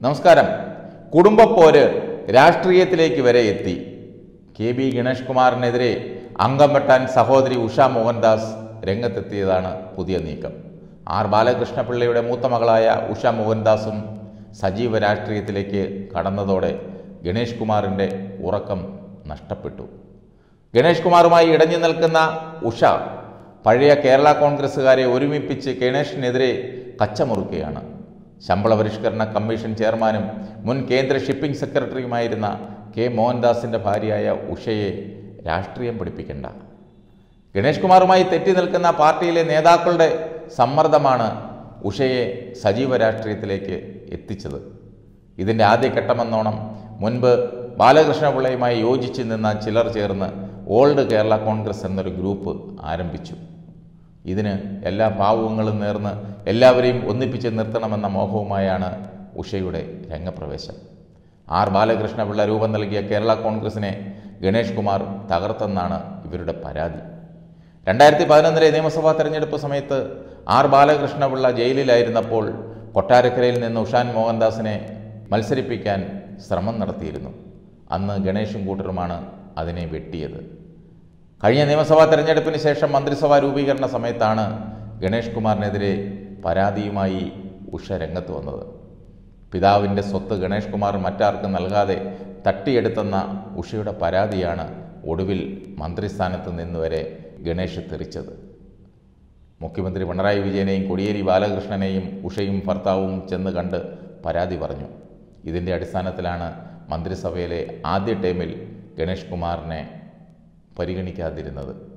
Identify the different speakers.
Speaker 1: നമസ്കാരം കുടുംബപ്പോര് രാഷ്ട്രീയത്തിലേക്ക് വരെ എത്തി കെ ബി ഗണേഷ് കുമാറിനെതിരെ അംഗം വെട്ടാൻ സഹോദരി ഉഷ മോഹൻദാസ് രംഗത്തെത്തിയതാണ് പുതിയ നീക്കം ആർ ബാലകൃഷ്ണപിള്ളയുടെ മൂത്ത മകളായ ഉഷ മോഹൻദാസും സജീവ രാഷ്ട്രീയത്തിലേക്ക് കടന്നതോടെ ഗണേഷ് കുമാറിൻ്റെ ഉറക്കം നഷ്ടപ്പെട്ടു ഗണേഷ് കുമാറുമായി ഇടഞ്ഞു നിൽക്കുന്ന ഉഷ പഴയ കേരള കോൺഗ്രസ്സുകാരെ ഒരുമിപ്പിച്ച് ഗണേഷിനെതിരെ കച്ചമുറുക്കുകയാണ് ശമ്പള പരിഷ്കരണ കമ്മീഷൻ ചെയർമാനും മുൻ കേന്ദ്ര ഷിപ്പിംഗ് സെക്രട്ടറിയുമായിരുന്ന കെ മോഹൻദാസിൻ്റെ ഭാര്യയായ ഉഷയെ രാഷ്ട്രീയം പഠിപ്പിക്കണ്ട ഗണേഷ് കുമാറുമായി തെറ്റി നിൽക്കുന്ന പാർട്ടിയിലെ നേതാക്കളുടെ സമ്മർദ്ദമാണ് ഉഷയെ സജീവ രാഷ്ട്രീയത്തിലേക്ക് എത്തിച്ചത് ഇതിൻ്റെ ആദ്യഘട്ടമെന്നോണം മുൻപ് ബാലകൃഷ്ണപിള്ളയുമായി യോജിച്ച് നിന്ന ചിലർ ചേർന്ന് ഓൾഡ് കേരള കോൺഗ്രസ് എന്നൊരു ഗ്രൂപ്പ് ആരംഭിച്ചു ഇതിന് എല്ലാ ഭാവുകങ്ങളും നേർന്ന് എല്ലാവരെയും ഒന്നിപ്പിച്ച് നിർത്തണമെന്ന മോഹവുമായാണ് ഉഷയുടെ രംഗപ്രവേശം ആർ ബാലകൃഷ്ണപിള്ള രൂപം നൽകിയ കേരള കോൺഗ്രസിനെ ഗണേഷ് കുമാർ തകർത്തെന്നാണ് ഇവരുടെ പരാതി രണ്ടായിരത്തി പതിനൊന്നിലെ നിയമസഭാ തെരഞ്ഞെടുപ്പ് സമയത്ത് ആർ ബാലകൃഷ്ണപിള്ള ജയിലിലായിരുന്നപ്പോൾ കൊട്ടാരക്കരയിൽ നിന്ന് ഉഷാൻ മോഹൻദാസിനെ മത്സരിപ്പിക്കാൻ ശ്രമം നടത്തിയിരുന്നു അന്ന് ഗണേഷും കൂട്ടരുമാണ് അതിനെ വെട്ടിയത് കഴിഞ്ഞ നിയമസഭാ തെരഞ്ഞെടുപ്പിന് ശേഷം മന്ത്രിസഭാ രൂപീകരണ സമയത്താണ് ഗണേഷ് കുമാറിനെതിരെ പരാതിയുമായി ഉഷ രംഗത്ത് വന്നത് പിതാവിൻ്റെ സ്വത്ത് ഗണേഷ് കുമാർ മറ്റാർക്കും നൽകാതെ തട്ടിയെടുത്തെന്ന ഉഷയുടെ പരാതിയാണ് ഒടുവിൽ മന്ത്രിസ്ഥാനത്ത് നിന്ന് വരെ ഗണേഷ് തെറിച്ചത് മുഖ്യമന്ത്രി പിണറായി വിജയനെയും കോടിയേരി ബാലകൃഷ്ണനെയും ഉഷയും ഭർത്താവും ചെന്ന് കണ്ട് പരാതി പറഞ്ഞു ഇതിൻ്റെ അടിസ്ഥാനത്തിലാണ് മന്ത്രിസഭയിലെ ആദ്യ ടൈമിൽ ഗണേഷ് കുമാറിനെ പരിഗണിക്കാതിരുന്നത്